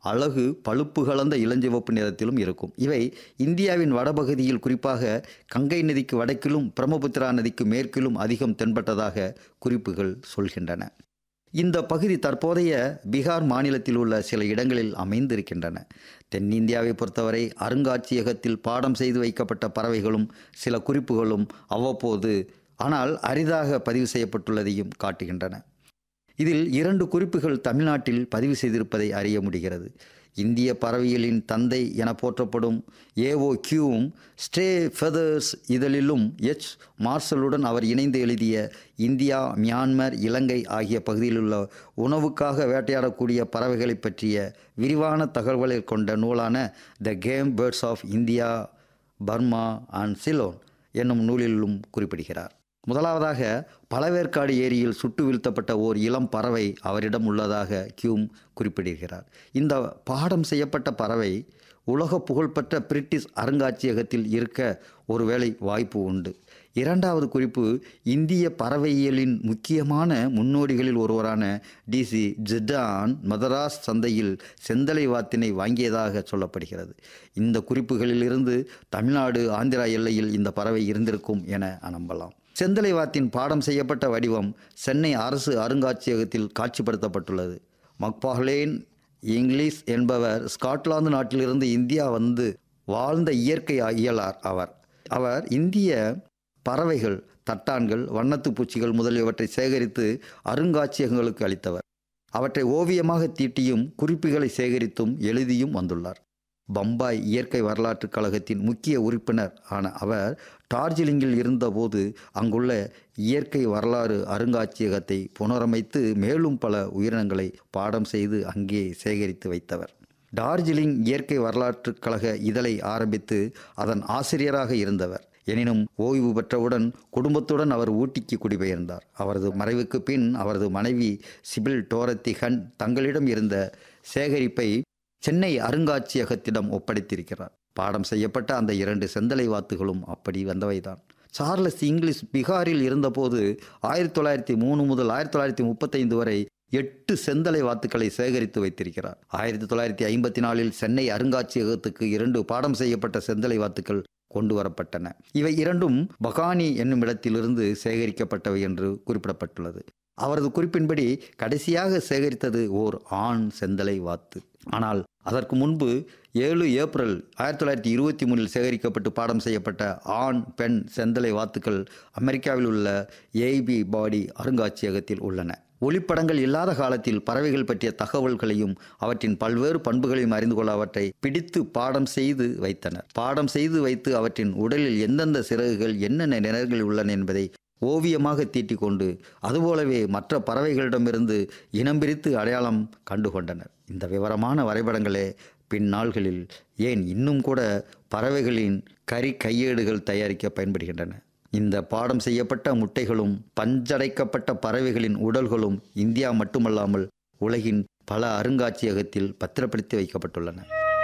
அழகு பழுப்பு கலந்த இளஞ்சிவப்பு நிறத்திலும் இருக்கும் இவை இந்தியாவின் வடபகுதியில் குறிப்பாக கங்கை நதிக்கு வடக்கிலும் பிரம்மபுத்திரா நதிக்கு மேற்கிலும் அதிகம் தென்பட்டதாக குறிப்புகள் சொல்கின்றன இந்த பகுதி தற்போதைய பீகார் மாநிலத்தில் உள்ள சில இடங்களில் அமைந்திருக்கின்றன தென்னிந்தியாவை பொறுத்தவரை அருங்காட்சியகத்தில் பாடம் செய்து வைக்கப்பட்ட பறவைகளும் சில குறிப்புகளும் அவ்வப்போது ஆனால் அரிதாக பதிவு செய்யப்பட்டுள்ளதையும் காட்டுகின்றன இதில் இரண்டு குறிப்புகள் தமிழ்நாட்டில் பதிவு செய்திருப்பதை அறிய முடிகிறது இந்திய பறவைகளின் தந்தை என போற்றப்படும் ஏஓ கியூவும் ஸ்டே ஃபெதர்ஸ் இதழிலும் எச் மார்ஷலுடன் அவர் இணைந்து எழுதிய இந்தியா மியான்மர் இலங்கை ஆகிய பகுதியில் உள்ள உணவுக்காக வேட்டையாடக்கூடிய பறவைகளை பற்றிய விரிவான தகவல்களை கொண்ட நூலான the game birds of India Burma and Ceylon என்னும் நூலிலும் குறிப்பிடுகிறார் முதலாவதாக பழவேற்காடு ஏரியில் சுட்டு வீழ்த்தப்பட்ட ஓர் இளம் பறவை அவரிடம் உள்ளதாக கியூம் குறிப்பிடுகிறார் இந்த பாடம் செய்யப்பட்ட பறவை உலக புகழ்பெற்ற பிரிட்டிஷ் அருங்காட்சியகத்தில் இருக்க ஒருவேளை வாய்ப்பு உண்டு இரண்டாவது குறிப்பு இந்திய பறவையியலின் முக்கியமான முன்னோடிகளில் ஒருவரான டிசி ஜிடான் மதராஸ் சந்தையில் செந்தலை வாத்தினை வாங்கியதாக சொல்லப்படுகிறது இந்த குறிப்புகளிலிருந்து தமிழ்நாடு ஆந்திரா எல்லையில் இந்த பறவை இருந்திருக்கும் என நம்பலாம் செந்தலை வாத்தின் பாடம் செய்யப்பட்ட வடிவம் சென்னை அரசு அருங்காட்சியகத்தில் காட்சிப்படுத்தப்பட்டுள்ளது மக்பாஹ்லேன் இங்கிலீஷ் என்பவர் ஸ்காட்லாந்து நாட்டிலிருந்து இந்தியா வந்து வாழ்ந்த இயற்கை இயலார் அவர் அவர் இந்திய பறவைகள் தட்டான்கள் வண்ணத்து பூச்சிகள் முதலியவற்றை சேகரித்து அருங்காட்சியகங்களுக்கு அளித்தவர் அவற்றை ஓவியமாக தீட்டியும் குறிப்புகளை சேகரித்தும் எழுதியும் வந்துள்ளார் பம்பாய் இயற்கை வரலாற்றுக் கழகத்தின் முக்கிய உறுப்பினர் ஆன அவர் டார்ஜிலிங்கில் இருந்தபோது அங்குள்ள இயற்கை வரலாறு அருங்காட்சியகத்தை புனரமைத்து மேலும் பல உயிரினங்களை பாடம் செய்து அங்கே சேகரித்து வைத்தவர் டார்ஜிலிங் இயற்கை வரலாற்றுக் கழக இதழை ஆரம்பித்து அதன் ஆசிரியராக இருந்தவர் எனினும் ஓய்வு பெற்றவுடன் குடும்பத்துடன் அவர் ஊட்டிக்கு குடிபெயர்ந்தார் அவரது மறைவுக்கு பின் அவரது மனைவி சிபில் டோரத்தி ஹன் தங்களிடம் இருந்த சேகரிப்பை சென்னை அருங்காட்சியகத்திடம் ஒப்படைத்திருக்கிறார் பாடம் செய்யப்பட்ட அந்த இரண்டு செந்தலை வாத்துகளும் அப்படி வந்தவைதான் சார்லஸ் இங்கிலீஷ் பீகாரில் இருந்தபோது ஆயிரத்தி தொள்ளாயிரத்தி மூணு முதல் ஆயிரத்தி தொள்ளாயிரத்தி முப்பத்தைந்து வரை எட்டு செந்தலை வாத்துக்களை சேகரித்து வைத்திருக்கிறார் ஆயிரத்தி தொள்ளாயிரத்தி ஐம்பத்தி நாலில் சென்னை அருங்காட்சியகத்துக்கு இரண்டு பாடம் செய்யப்பட்ட செந்தலை வாத்துக்கள் கொண்டு வரப்பட்டன இவை இரண்டும் பகானி என்னும் இடத்திலிருந்து சேகரிக்கப்பட்டவை என்று குறிப்பிடப்பட்டுள்ளது அவரது குறிப்பின்படி கடைசியாக சேகரித்தது ஓர் ஆண் செந்தலை வாத்து ஆனால் அதற்கு முன்பு ஏழு ஏப்ரல் ஆயிரத்தி தொள்ளாயிரத்தி இருபத்தி மூணில் சேகரிக்கப்பட்டு பாடம் செய்யப்பட்ட ஆண் பெண் செந்தலை வாத்துக்கள் அமெரிக்காவில் உள்ள ஏபி பாடி அருங்காட்சியகத்தில் உள்ளன ஒளிப்படங்கள் இல்லாத காலத்தில் பறவைகள் பற்றிய தகவல்களையும் அவற்றின் பல்வேறு பண்புகளையும் அறிந்து கொள்ள அவற்றை பிடித்து பாடம் செய்து வைத்தனர் பாடம் செய்து வைத்து அவற்றின் உடலில் எந்தெந்த சிறகுகள் என்னென்ன நிறங்கள் உள்ளன என்பதை ஓவியமாக தீட்டிக் கொண்டு அதுபோலவே மற்ற பறவைகளிடமிருந்து இனம் பிரித்து அடையாளம் கண்டுகொண்டனர் இந்த விவரமான வரைபடங்களே பின்னாள்களில் ஏன் இன்னும் கூட பறவைகளின் கறி கையேடுகள் தயாரிக்க பயன்படுகின்றன இந்த பாடம் செய்யப்பட்ட முட்டைகளும் பஞ்சடைக்கப்பட்ட பறவைகளின் உடல்களும் இந்தியா மட்டுமல்லாமல் உலகின் பல அருங்காட்சியகத்தில் பத்திரப்படுத்தி வைக்கப்பட்டுள்ளன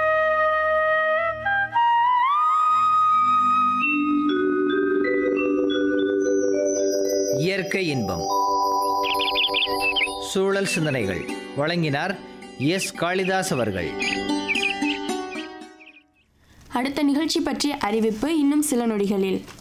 இயற்கை இன்பம் சூழல் சிந்தனைகள் வழங்கினார் எஸ் காளிதாஸ் அவர்கள் அடுத்த நிகழ்ச்சி பற்றிய அறிவிப்பு இன்னும் சில நொடிகளில்